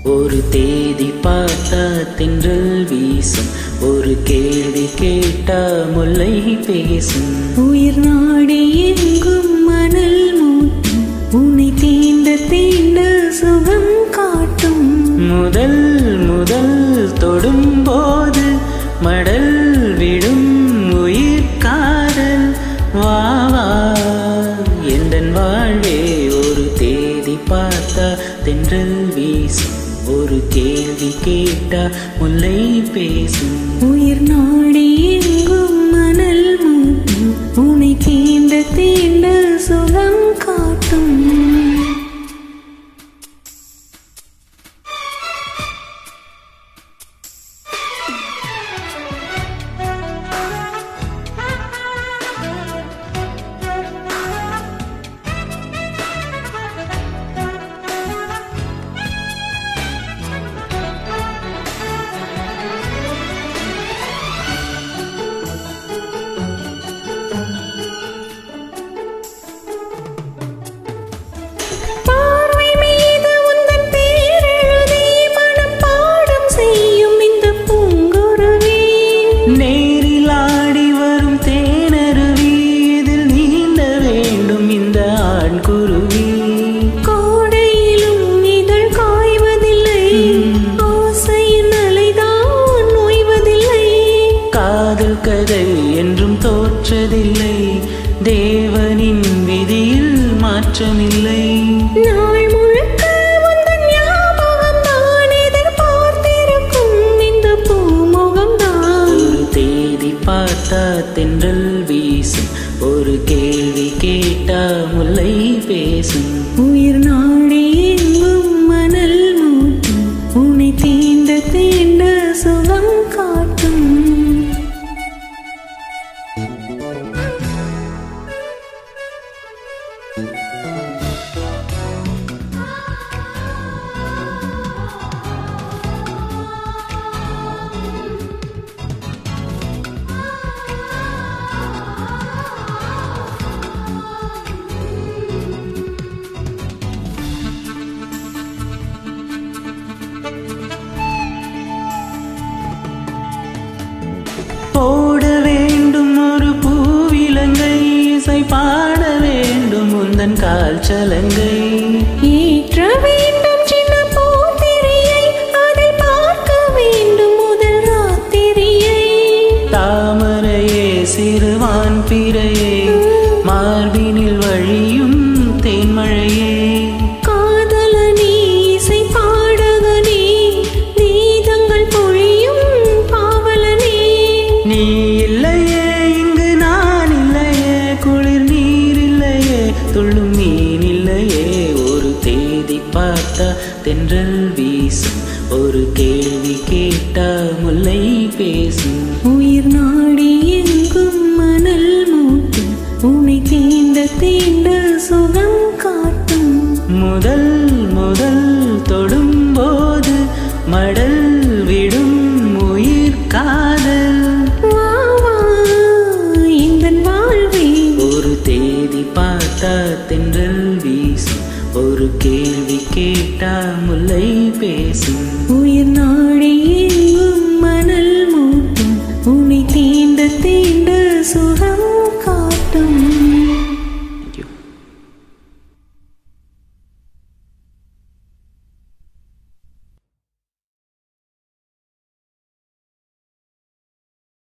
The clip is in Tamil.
ஒரு தேதி பார்த்தா தென்றல் வீசும் ஒரு கேள்வி கேட்டா முல்லை பேசும் உயிர் நாடி எங்கும் மணல் மூட்டும் உன்னை தீண்ட தீண்ட சுகம் காட்டும் முதல் முதல் தொடும்போது மடல் விடும் உயிர் காதல் வா வா எந்தன் வாழ்வே ஒரு தேதி பார்த்தா தென்றல் வீசும் ஒரு கேள்வி கேட்டா முல்லை பேசும் உயிர் நாடி எங்கும் மணல் மூட்டும் உன்னை தீண்ட தீண்ட சுகம் காட்டும் பார்வை மீது உந்தன் பேரெழுதி மனப்பாடம் செய்யும் இந்த பூங்குருவி நேரில் ஆடி வரும் தேனருவி இதில் நீந்த வேண்டும் இந்த ஆண் குருவி கோடையிலும் இதழ் காய்வதில்லை ஆசையின் அலைதான் ஓய்வதில்லை காதல் கதை என்றும் தோற்றதில்லை தேவனின் விதியில் மாற்றமில்லை நாள் முழுக்க உந்தன் ஞாபகம் தான் எதிர்பார்த்திருக்கும் இந்த பூமுகம்தான் ஒரு தேதி பார்த்தா தென்றல் வீசும் ஒரு கேள்வி கேட்டா முல்லை பேசும் உயிர் நாடி எங்கும் மணல் மூட்டும் உன்னை தீண்ட தீண்ட சுகம் காட்டும் போட வேண்டும் ஒரு பூவிலங்கை இசை பாட வேண்டும் உந்தன் கால் சலங்கை ஏற்ற வேண்டும் சின்ன பூத்திரியை அதை பார்க்க வேண்டும் முதல் ராத்திரியை தாமரையே சிறுவான் பிறையே மார்பினில் வழியும் தேன்மழையே காதலனே இசை பாடகனே கீதங்கள் பொழியும் பாவலனே நீ இல்லையே இங்கு நான் இல்லையே குளிர் நீர் இல்லையே துள்ளும் மீன் இல்லையே ஒரு தேதி பார்த்தா தென்றல் வீசும் ஒரு கேள்வி கேட்டா முல்லை பேசும் உயிர் நாடி எங்கும் மணல் மூட்டும் உன்னை தீண்ட தீண்ட சுகம் காட்டும் முதல் முதல் தொடும்போது மடல் விடும் உயிர் காதல் வா வா இந்தன் வாழ்வே ஒரு தேதி பார்த்தா தென்றல் வீசும் ஒரு கேள்வி கேட்டா முல்லை பேசும் உயிர் நாடி